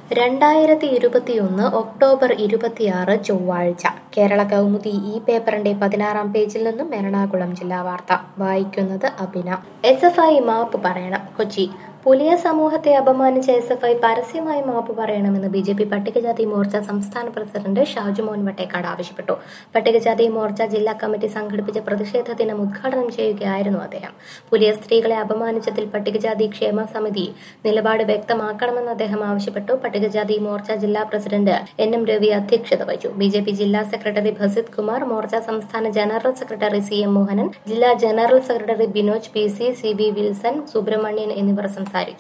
രണ്ടായിരത്തി ഇരുപത്തിയൊന്ന് ഒക്ടോബർ ഇരുപത്തിയാറ് ചൊവ്വാഴ്ച കേരള കൗമുദി ഈ പേപ്പറിന്റെ പതിനാറാം പേജിൽ നിന്നും എറണാകുളം ജില്ലാ വാർത്ത വായിക്കുന്നത് അഭിന എസ് എഫ് ഐ മാപ്പ് പറയണം കൊച്ചി പുലിയ സമൂഹത്തെ അപമാനിച്ച എസ് എഫ് ഐ പരസ്യമായി മാപ്പ് പറയണമെന്ന് ബി ജെ പി പട്ടികജാതി മോർച്ച സംസ്ഥാന പ്രസിഡന്റ് ഷാജുമോൻ വട്ടേക്കാട് ആവശ്യപ്പെട്ടു പട്ടികജാതി മോർച്ച ജില്ലാ കമ്മിറ്റി സംഘടിപ്പിച്ച പ്രതിഷേധ ദിനം ഉദ്ഘാടനം ചെയ്യുകയായിരുന്നു അദ്ദേഹം പുലിയ സ്ത്രീകളെ അപമാനിച്ചതിൽ പട്ടികജാതി ക്ഷേമ സമിതി നിലപാട് വ്യക്തമാക്കണമെന്ന് അദ്ദേഹം ആവശ്യപ്പെട്ടു പട്ടികജാതി മോർച്ച ജില്ലാ പ്രസിഡന്റ് എൻ എം രവി അധ്യക്ഷത വഹിച്ചു ബി ജെ പി ജില്ലാ സെക്രട്ടറി ഭസിത് കുമാർ മോർച്ച സംസ്ഥാന general secretary C M Mohanan ജില്ലാ general secretary Binoj P C C B Wilson Subramanian എന്നിവർ സംസാരിച്ചു